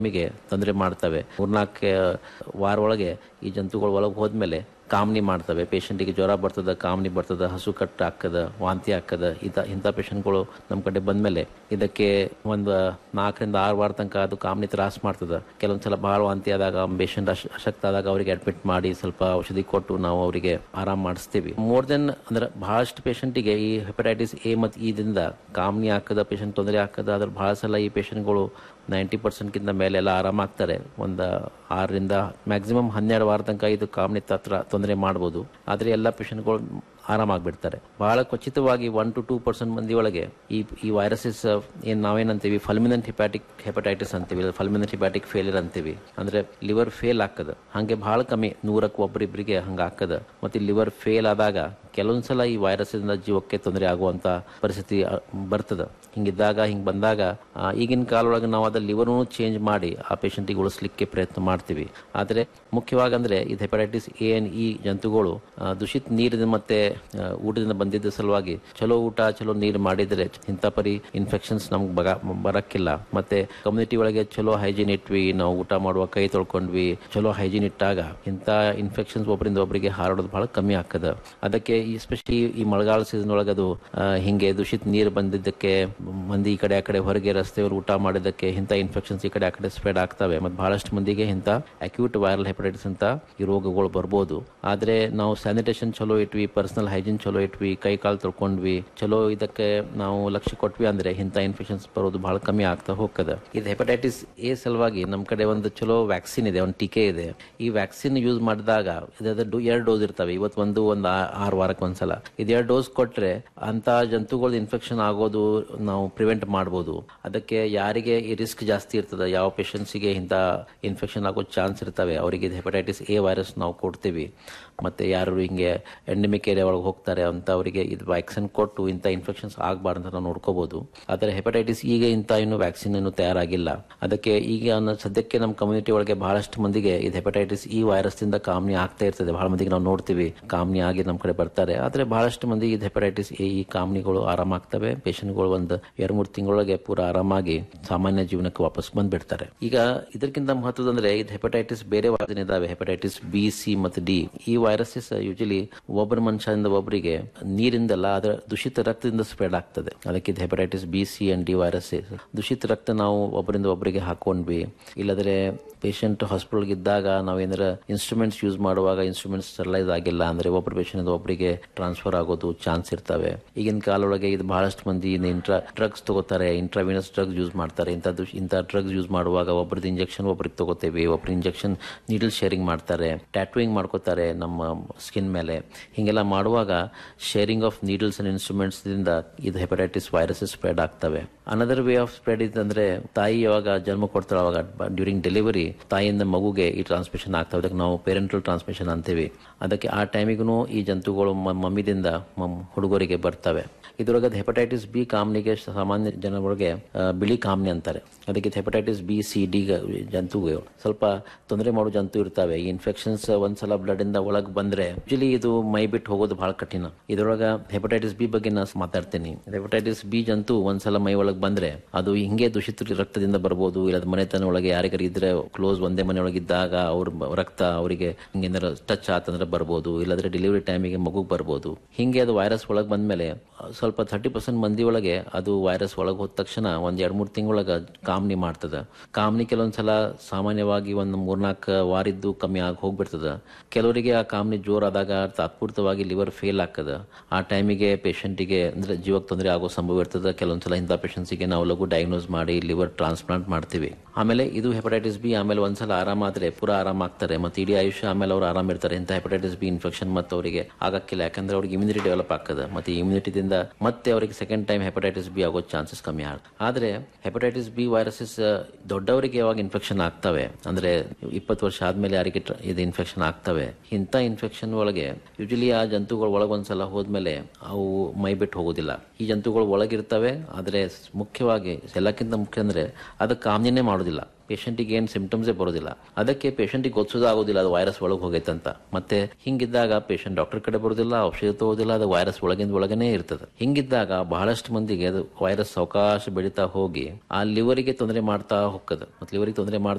ನಮಗೆ ತೊಂದರೆ ಮಾಡ್ತವೆ ಮೂರ್ನಾಲ್ಕು ವಾರ ಒಳಗೆ ಈ ಜಂತುಗಳು ಒಳಗೆ ಹೋದ್ಮೇಲೆ ಕಾಮನಿ ಮಾಡ್ತವೆ ಪೇಷಂಟಿಗೆ ಜ್ವರ ಬರ್ತದ ಕಾಮನಿ ಬರ್ತದ ಹಸು ಕಟ್ಟು ಹಾಕದ ವಾಂತಿ ಹಾಕದ ಇದ ಇಂಥ ಪೇಷಂಟ್ಗಳು ನಮ್ಮ ಕಡೆ ಬಂದ್ಮೇಲೆ ಇದಕ್ಕೆ ಒಂದು ನಾಲ್ಕರಿಂದ ಆರು ವಾರ ತನಕ ಅದು ಕಾಮನಿ ತ್ರಾಸ ಮಾಡ್ತದ ಕೆಲವೊಂದ್ಸಲ ಭಾಳ ವಾಂತಿ ಆದಾಗ ಪೇಷಂಟ್ ಅಶಕ್ತ ಆದಾಗ ಅವರಿಗೆ ಅಡ್ಮಿಟ್ ಮಾಡಿ ಸ್ವಲ್ಪ ಔಷಧಿ ಕೊಟ್ಟು ನಾವು ಅವರಿಗೆ ಆರಾಮ್ ಮಾಡಿಸ್ತೀವಿ ಮೋರ್ ದೆನ್ ಅಂದ್ರೆ ಬಹಳಷ್ಟು ಪೇಷಂಟಿಗೆ ಈ ಹೆಪಟೈಟಿಸ್ ಎ ಮತ್ತು ಇದಿಂದ ಕಾಮನಿ ಹಾಕದ ಪೇಷಂಟ್ ತೊಂದರೆ ಹಾಕದ ಅದ್ರ ಬಹಳ ಸಲ ಈ ಪೇಷಂಟ್ಗಳು ನೈಂಟಿ ಪರ್ಸೆಂಟ್ಗಿಂತ ಮೇಲೆ ಎಲ್ಲ ಆರಾಮಾಗ್ತಾರೆ ಒಂದು ಆರರಿಂದ ಮ್ಯಾಕ್ಸಿಮಮ್ ಹನ್ನೆರಡು ವಾರ ತನಕ ಇದು ಕಾಮನಿ ಹತ್ರ ತೊಂದರೆ ಮಾಡ್ಬೋದು ಆದರೆ ಎಲ್ಲ ಪೇಷಂಟ್ಗಳು ಆರಾಮಾಗ್ಬಿಡ್ತಾರೆ ಬಹಳ ಖಚಿತವಾಗಿ ಒನ್ ಟು ಟೂ ಪರ್ಸೆಂಟ್ ಮಂದಿ ಒಳಗೆ ಈ ಈ ವೈರಸಸ್ ಏನ್ ನಾವೇನಂತೀವಿ ಫಲ್ಮಿನೆಂಟ್ ಹಿಪ್ಯಾಟಿಕ್ ಹೆಪಟೈಟಿಸ್ ಅಂತೀವಿ ಫಲ್ಮಿನೆಂಟ್ ಹಿಪ್ಯಾಟಿಕ್ ಫೇಲಿಯರ್ ಅಂತೀವಿ ಅಂದ್ರೆ ಲಿವರ್ ಫೇಲ್ ಆಗ್ತದ ಹಾಗೆ ಬಹಳ ಕಮ್ಮಿ ನೂರಕ್ಕೆ ಒಬ್ಬರಿಬ್ಬರಿಗೆ ಹಂಗ ಆಗ್ತದ ಮತ್ತೆ ಲಿವರ್ ಫೇಲ್ ಆದಾಗ ಕೆಲವೊಂದ್ಸಲ ಈ ವೈರಸ್ ಇಂದ ಜೀವಕ್ಕೆ ತೊಂದರೆ ಆಗುವಂತ ಪರಿಸ್ಥಿತಿ ಅ, ಬರ್ತದ ಹಿಂಗಿದ್ದಾಗ ಹಿಂಗ್ ಬಂದಾಗ ಆ, ಈಗಿನ ಕಾಲೊಳಗೆ ನಾವು ಅದ ಲಿವರ್ನು ಚೇಂಜ್ ಮಾಡಿ ಆ ಪೇಷಂಟಿಗೆ ಉಳಿಸ್ಲಿಕ್ಕೆ ಪ್ರಯತ್ನ ಮಾಡ್ತೀವಿ ಆದರೆ ಮುಖ್ಯವಾಗಿ ಅಂದ್ರೆ ಇದು ಹೆಪಟೈಟಿಸ್ ಎ ಎನ್ ಇ ಜಂತುಗಳು ಆ, ದೂಷಿತ ನೀರಿನ ಮತ್ತೆ ಆ, ಊಟದಿಂದ ಬಂದಿದ್ದ ಸಲುವಾಗಿ ಚಲೋ ಊಟ ಚಲೋ ನೀರು ಮಾಡಿದ್ರೆ ಇಂಥ ಪರಿ ಇನ್ಫೆಕ್ಷನ್ಸ್ ನಮ್ಗೆ ಬಗ ಬರಕ್ಕಿಲ್ಲ ಮತ್ತೆ ಕಮ್ಯುನಿಟಿ ಒಳಗೆ ಚಲೋ ಹೈಜೀನ್ ಇಟ್ವಿ ನಾವು ಊಟ ಮಾಡುವ ಕೈ ತೊಳ್ಕೊಂಡ್ವಿ ಚಲೋ ಹೈಜೀನ್ ಇಟ್ಟಾಗ ಇಂಥ ಇನ್ಫೆಕ್ಷನ್ಸ್ ಒಬ್ಬರಿಂದ ಒಬ್ಬರಿಗೆ ಹಾರೋದು ಬಹಳ ಕಮ್ಮಿ ಆಗ್ತದ ಅದಕ್ಕೆ ಎಸ್ಪೆಷಲಿ ಈ ಮಳೆಗಾಲ ಸೀಸನ್ ಒಳಗೆ ಅದು ಆ, ಹಿಂಗೆ ದೂಷಿತ ನೀರು ಬಂದಿದ್ದಕ್ಕೆ ಮಂದಿ ಈ ಕಡೆ ಆ ಕಡೆ ಹೊರಗೆ ರಸ್ತೆಯವರು ಊಟ ಮಾಡಿದ್ದಕ್ಕೆ ಇಂಥ ಇನ್ಫೆಕ್ಷನ್ಸ್ ಈ ಕಡೆ ಆ ಕಡೆ ಸ್ಪ್ರೆಡ್ ಆಗ್ತವೆ ಮತ್ತು ಬಹಳಷ್ಟು ಮಂದಿಗೆ ಇಂಥ ಅಕ್ಯೂಟ್ ವೈರಲ್ ಹೆಪಟೈಟಿಸ್ ಅಂತ ಈ ರೋಗಗಳು ಬರ್ಬೋದು ಆದ್ರೆ ನಾವು ಸ್ಯಾನಿಟೇಷನ್ ಚಲೋ ಇಟ್ವಿ ಪರ್ಸನಲ್ ಹೈಜೀನ್ ಚಲೋ ಇಟ್ವಿ ಕೈ ಕಾಲು ತೊಳ್ಕೊಂಡ್ವಿ ಚಲೋ ಇದಕ್ಕೆ ನಾವು ಲಕ್ಷ್ಯ ಕೊಟ್ವಿ ಅಂದ್ರೆ ಇಂಥ ಇನ್ಫೆಕ್ಷನ್ಸ್ ಬರೋದು ಬಹಳ ಕಮ್ಮಿ ಆಗ್ತಾ ಹೋಗ್ತದೆ ಇದು ಹೆಪಟೈಟಿಸ್ ಎ ಸಲುವಾಗಿ ನಮ್ಮ ಕಡೆ ಒಂದು ಚಲೋ ವ್ಯಾಕ್ಸಿನ್ ಇದೆ ಒಂದು ಟೀಕೆ ಇದೆ ಈ ವ್ಯಾಕ್ಸಿನ್ ಯೂಸ್ ಮಾಡಿದಾಗ ಇದಾದ ಎರಡು ಡೋಸ್ ಇರ್ತವೆ ಇವತ್ತು ಒಂದು ಒಂದು ಆ- ಆರು ವಾರಕ್ಕೆ ಒಂದ್ಸಲ ಇದು ಎರಡು ಡೋಸ್ ಕೊಟ್ರೆ ಅಂತ ಜಂತುಗಳ ಇನ್ಫೆಕ್ಷನ್ ಆಗೋದು ನಾವು ಪ್ರಿವೆಂಟ್ ಮಾಡ್ಬೋದು ಅದಕ್ಕೆ ಯಾರಿಗೆ ಈ ರಿಸ್ಕ್ ಜಾಸ್ತಿ ಇರ್ತದೆ ಯಾವ ಪೇಷಂಟ್ಸಿಗೆ ಇಂಥ ಇನ್ಫೆಕ್ಷನ್ ಆಗೋ ಚಾನ್ಸ್ ಇರ್ತವೆ ಅವರಿಗೆ ಇದು ಹೆಪಟೈಟಿಸ್ ಎ ವೈರಸ್ ನಾವು ಕೊಡ್ತೀವಿ ಮತ್ತೆ ಯಾರು ಹಿಂಗೆ ಎಂಡಮಿಕ್ ಏರಿಯಾ ಒಳಗೆ ಹೋಗ್ತಾರೆ ಅಂತ ಅವರಿಗೆ ಇದು ವ್ಯಾಕ್ಸಿನ್ ಕೊಟ್ಟು ಇಂಥ ಇನ್ಫೆಕ್ಷನ್ಸ್ ಆಗಬಾರ್ದು ಅಂತ ನಾವು ನೋಡ್ಕೋಬಹುದು ಆದರೆ ಹೆಪಟೈಟಿಸ್ ಈಗ ಇಂಥ ಇನ್ನು ವ್ಯಾಕ್ಸಿನ್ ಇನ್ನು ತಯಾರಾಗಿಲ್ಲ ಅದಕ್ಕೆ ಈಗ ಅನ್ನೋ ಸದ್ಯಕ್ಕೆ ನಮ್ಮ ಕಮ್ಯುನಿಟಿ ಒಳಗೆ ಬಹಳಷ್ಟು ಮಂದಿಗೆ ಇದು ಹೆಪಟೈಟಿಸ್ ಈ ವೈರಸ್ ದಿಂದ ಕಾಮನಿ ಆಗ್ತಾ ಇರ್ತದೆ ಬಹಳ ಮಂದಿಗೆ ನಾವು ನೋಡ್ತೀವಿ ಕಾಮನಿ ಆಗಿ ನಮ್ಮ ಕಡೆ ಬರ್ತಾರೆ ಆದ್ರೆ ಬಹಳಷ್ಟು ಮಂದಿ ಇದು ಹೆಪಟೈಟಿಸ್ ಎ ಈ ಕಾಮನಿಗಳು ಆರಾಮಾಗ್ತವೆ ಪೇಷಂಟ್ಗಳು ಒಂದು ಎರಡು ಮೂರು ತಿಂಗಳೊಳಗೆ ಪೂರ ಆರಾಮಾಗಿ ಸಾಮಾನ್ಯ ಜೀವನಕ್ಕೆ ವಾಪಸ್ ಬಂದ್ಬಿಡ್ತಾರೆ ಈಗ ಇದಕ್ಕಿಂತ ಮಹತ್ವದಂದ್ರೆ ಇದು ಹೆಪಟೈಟಿಸ್ ಬೇರೆ ವೈರಸ್ ಇದಾವೆ ಹೆಪಟೈಟಿಸ್ ಬಿ ಸಿ ಮತ್ತು ಡಿ ಈ ವೈರಸಸ್ ಯೂಶಲಿ ಒಬ್ಬರ ಮನುಷ್ಯರಿಂದ ಒಬ್ಬರಿಗೆ ನೀರಿಂದಲ್ಲ ಅದರ ದೂಷಿತ ರಕ್ತದಿಂದ ಸ್ಪ್ರೆಡ್ ಆಗ್ತದೆ ಅದಕ್ಕೆ ಇದು hepatitis B C and D virus ದೂಷಿತ ರಕ್ತ ನಾವು ಒಬ್ಬರಿಂದ ಒಬ್ಬರಿಗೆ ಹಾಕೊಂಡ್ವಿ ಇಲ್ಲದ್ರೆ ಪೇಷಂಟ್ ಹಾಸ್ಪಿಟಲ್ಗೆ ಇದ್ದಾಗ ನಾವೇನಾರ ಇನ್ಸ್ಟ್ರೂಮೆಂಟ್ಸ್ ಯೂಸ್ ಮಾಡುವಾಗ ಇನ್ಸ್ಟ್ರೂಮೆಂಟ್ಸ್ ಸ್ಟೆರಲೈಸ್ ಆಗಿಲ್ಲ ಅಂದ್ರೆ ಒಬ್ಬರ ಪೇಷಂಟ್ ಒಬ್ಬರಿಗೆ ಟ್ರಾನ್ಸ್ಫರ್ ಆಗೋದು ಚಾನ್ಸ್ ಇರ್ತವೆ ಈಗಿನ ಕಾಲೊಳಗೆ ಇದು ಬಹಳಷ್ಟು ಮಂದಿ ಇಂಟ್ರಾ ಡ್ರಗ್ಸ್ ತಗೋತಾರೆ ಇಂಟ್ರಾವಿನಸ್ ಡ್ರಗ್ಸ್ ಯೂಸ್ ಮಾಡ್ತಾರೆ ಇಂಥ ಇಂಥ ಡ್ರಗ್ಸ್ ಯೂಸ್ ಮಾಡುವಾಗ ಒಬ್ಬರದ್ದು ಇಂಜೆಕ್ಷನ್ ಒಬ್ರಿಗೆ ತಗೋತೇವೆ ಒಬ್ರು ಇಂಜೆಕ್ಷನ್ ನೀಡಲ್ ಶೇರಿಂಗ್ ಮಾಡ್ತಾರೆ ಟ್ಯಾಟುವಿಂಗ್ ಮಾಡ್ಕೋತಾರೆ ನಮ್ಮ ಸ್ಕಿನ್ ಮೇಲೆ ಹೀಗೆಲ್ಲ ಮಾಡುವಾಗ sharing of needles and instruments ದಿಂದ ಇದು ಹೆಪಟೈಟಿಸ್ ವೈರಸಸ್ ಸ್ಪ್ರೆಡ್ ಆಗ್ತವೆ ಅನದರ್ ವೇ ಆಫ್ ಸ್ಪ್ರೆಡ್ ಇದಂದ್ರೆ ತಾಯಿ ಯಾವಾಗ ಜನ್ಮ ಕೊಡ್ತಾಳೆ ಅವಾಗ ಡ್ಯೂರಿಂಗ್ ಡೆಲಿವರಿ ತಾಯಿಯಿಂದ ಮಗುಗೆ ಈ ಟ್ರಾನ್ಸ್ಮಿಷನ್ ಆಗ್ತವೆ ಅದಕ್ಕೆ ನಾವು ಪೇರೆಂಟಲ್ ಟ್ರಾನ್ಸ್ಮಿಷನ್ ಅಂತೀವಿ ಅದಕ್ಕೆ ಆ ಟೈಮಿಗೂ ಈ ಜಂತುಗಳು ಮ- ಮಮ್ಮಿದಿಂದ ಮಮ್ ಹುಡುಗರಿಗೆ ಬರ್ತವೆ ಇದರೊಳಗೆ ಹೆಪಟೈಟಿಸ್ ಬಿ ಕಾಮ್ನಿಗೆ ಸಾಮಾನ್ಯ ಜನಗಳಿಗೆ ಆ, ಬಿಳಿ ಕಾಮ್ನಿ ಅಂತಾರೆ ಅದಕ್ಕೆ ಹೆಪಟೈಟಿಸ್ ಬಿ ಸಿ ಡಿ ಜಂತುಗಳು ಸ್ವಲ್ಪ ತೊಂದರೆ ಮಾಡೋ ಜಂತು ಇರ್ತವೆ ಈ ಇನ್ಫೆಕ್ಷನ್ಸ್ ಒಂದ್ಸಲ ಬ್ಲಡ್ ಇಂದ ಒಳಗ್ ಬಂದ್ರೆ ಯೂಶಲಿ ಇದು ಮೈ ಬಿಟ್ಟು ಹೋಗೋದು ಬಹಳ ಕಠಿಣ ಇದರೊಳಗ ಹೆಪಟೈಟಿಸ್ ಬಿ ಬಗ್ಗೆ ನಾನು ಮಾತಾಡ್ತೀನಿ ಹೆಪಟೈಟಿಸ್ ಬಿ ಜಂತು ಒಂದ್ಸಲ ಮೈ ಒಳಗ್ ಬಂದ್ರೆ ಅದು ಹಿಂಗೆ ದೂಷಿತ ರಕ್ತದಿಂದ ಬರ್ಬೋದು ಇಲ್ಲ ಮನೆತನ ಒಳಗೆ ಯಾರಿಗಾರ ಇದ್ರೆ ಕ್ಲೋಸ್ ಒಂದೇ ಮನೆ ಒಳಗಿದ್ದಾಗ ಅವ್ರ ಬ- ರಕ್ತ ಅವರಿಗೆ ಹಿಂಗೇನಾರ ಟಚ್ ಆತಂದ್ರೆ ಬರ್ಬೋದು ಇಲ್ಲಾಂದ್ರೆ ಡೆಲಿವರಿ ಟೈಮಿಗೆ ಮಗುಗ್ ಬರ್ಬೋದು ಹಿಂಗೆ ಅದು ವೈರಸ್ ಒಳಗ್ ಬಂದ್ಮೇಲೆ ಆ, ಸ್ವಲ್ಪ ಥರ್ಟಿ ಪರ್ಸೆಂಟ್ ಮಂದಿ ಒಳಗೆ ಅದು ವೈರಸ್ ಒಳಗೆ ಹೋದ ತಕ್ಷಣ ಒಂದ್ ಎರಡ್ ಮೂರ್ ತಿಂಗಳೊಳಗ ಕಾಮ್ನಿ ಮಾಡ್ತದ ಕಾಮ್ನಿ ಕೆಲವೊಂದ್ಸಲ ಸಾಮಾನ್ಯವಾಗಿ ಒಂದ್ ಮೂರ್ನಾಲ್ಕು ವಾರಿದ್ದು ಕಮ್ಮಿ ಆಗಿ ಹೋಗ್ಬಿಡ್ತದ ಕೆಲವರಿಗೆ ಆ ಕಾಮ್ನಿ ಜೋರಾದಾಗ ತಾತ್ಪೂರ್ತವಾಗಿ ಲಿವರ್ ಫೇಲ್ ಆಗ್ತದ ಆ ಟೈಮಿಗೆ ಪೇಷಂಟಿಗೆ ಅಂದ್ರೆ ಜೀವಕ್ಕೆ ತೊಂದರೆ ಆಗೋ ಸಂಭವ ಇರ್ತದೆ ಕೆಲವೊಂದ್ಸಲ ಇಂಥ ಪೇಷಂಟ್ಸಿಗೆ ನಾವು ಲಘು ಡಯಾಗ್ನೋಸ್ ಮಾಡಿ ಲಿವರ್ ಟ್ರಾನ್ಸ್ಪ್ಲಾಂಟ್ ಮಾಡ್ತೀವಿ ಆಮೇಲೆ ಇದು ಹೆಪಟೈಟಿಸ್ ಬಿ ಆಮೇಲೆ ಒಂದ್ಸಲ ಆರಾಮಾದ್ರೆ ಪೂರಾ ಆರಾಮಾಗ್ತಾರೆ ಮತ್ತೆ ಇಡೀ ಆಯುಷ್ಯ ಆಮೇಲೆ ಅವ್ರು ಆರಾಮ ಇರ್ತಾರೆ ಇಂಥ ಹೆಪಟೈಟಿಸ್ ಬಿ ಇನ್ಫೆಕ್ಷನ್ ಮತ್ತೆ ಅವರಿಗೆ ಆಗಕ್ಕಿಲ್ಲ ಯಾಕಂದ್ರೆ ಅವ್ರಿಗೆ ಇಮ್ಯುನಿಟಿ ಡೆವಲಪ್ ಆಗ್ತದೆ ಮತ್ತೆ ಇಮ್ಯುನಿಟಿದಿಂದ ಮತ್ತೆ ಅವರಿಗೆ ಸೆಕೆಂಡ್ ಟೈಮ್ ಹೆಪಟೈಟಿಸ್ ಬಿ ಆಗೋ ಚಾನ್ಸಸ್ ಕಮ್ಮಿ ಆಗುತ್ತೆ ಆದ್ರೆ ಹೆಪಟೈಟಿಸ್ ಬಿ ವೈರಸಸ್ ದೊಡ್ಡವರಿಗೆ ಯಾವಾಗ ಇನ್ಫೆಕ್ಷನ್ ಆಗ್ತವೆ ಅಂದ್ರೆ ಇಪ್ಪತ್ತು ವರ್ಷ ಆದ್ಮೇಲೆ ಯಾರಿಗೆ ಟ್ರ- ಇದು ಇನ್ಫೆಕ್ಷನ್ ಆಗ್ತವೆ ಇಂಥ ಇನ್ಫೆಕ್ಷನ್ ಒಳಗೆ ಯೂಶಲಿ ಆ ಜಂತುಗಳು ಒಳಗೆ ಒಂದ್ಸಲ ಹೋದ್ಮೇಲೆ ಅವು ಮೈ ಬಿಟ್ಟು ಹೋಗೋದಿಲ್ಲ ಈ ಜಂತುಗಳು ಒಳಗಿರ್ತವೆ ಆದ್ರೆ ಮುಖ್ಯವಾಗಿ ಎಲ್ಲಕ್ಕಿಂತ ಮುಖ್ಯ ಅಂದ್ರೆ ಅದಕ್ಕೆ ಕಾಮ್ನಿನೇ ಮಾಡೋದಿಲ್ಲ ಪೇಷಂಟಿಗೆ ಏನು ಸಿಂಪ್ಟಮ್ಸೇ ಬರೋದಿಲ್ಲ ಅದಕ್ಕೆ ಪೇಷಂಟಿಗೆ ಗೊತ್ತಿಸೋದು ಆಗೋದಿಲ್ಲ ಅದು ವೈರಸ್ ಒಳಗೆ ಹೋಗೈತಂತ ಮತ್ತೆ ಹಿಂಗಿದ್ದಾಗ ಪೇಷಂಟ್ ಡಾಕ್ಟರ್ ಕಡೆ ಬರೋದಿಲ್ಲ ಔಷಧಿ ತಗೋದಿಲ್ಲ ಅದು ವೈರಸ್ ಒಳಗಿಂದ ಒಳಗನೆ ಇರ್ತದೆ ಹಿಂಗಿದ್ದಾಗ ಬಹಳಷ್ಟು ಮಂದಿಗೆ ಅದು ವೈರಸ್ ಅವಕಾಶ ಬೆಳೀತಾ ಹೋಗಿ ಆ ಲಿವರಿಗೆ ತೊಂದರೆ ಮಾಡ್ತಾ ಹೋಗ್ತದೆ ಮತ್ತೆ ಲಿವರಿಗೆ ತೊಂದರೆ ಮಾಡ್ತಾ